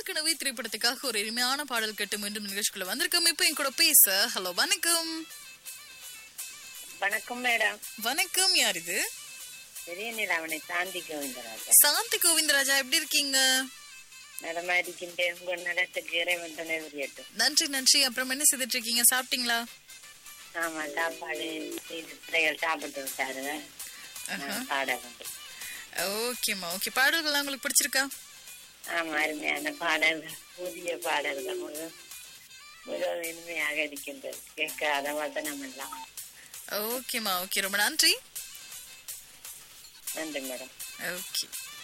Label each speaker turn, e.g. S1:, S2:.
S1: ஏற்கனவே திரைப்படத்துக்காக ஒரு இனிமையான பாடல் கேட்டு மீண்டும் நிகழ்ச்சிக்குள்ள வந்திருக்கோம் இப்போ என் கூட பேச ஹலோ வணக்கம்
S2: வணக்கம் மேடம்
S1: வணக்கம் யார் இது
S2: பெரிய நிலாவணை சாந்தி கோவிந்தராஜா
S1: சாந்தி கோவிந்தராஜா எப்படி இருக்கீங்க
S2: நலமா இருக்கின்றேன் உங்க நலத்துக்கு இறைவன் துணை புரியட்டும்
S1: நன்றி நன்றி அப்புறம் என்ன செய்துட்டு இருக்கீங்க சாப்பிட்டீங்களா
S2: ஆமா சாப்பாடு செய்து பிள்ளைகள் சாப்பிட்டு விட்டாருங்க நான் பாட வேண்டும்
S1: ஓகேம்மா ஓகே பாடல்கள்லாம் உங்களுக்கு பிடிச்சிருக்கா
S2: ஆமா அருமையான பாடல்கள் புதிய பாடல்கள் முழு மிகவும் இனிமையாக இருக்கின்றது கேட்காத வசனம் எல்லாம்
S1: ஓகேம்மா ஓகே ரொம்ப நன்றி
S2: நன்றி மேடம்
S1: ஓகே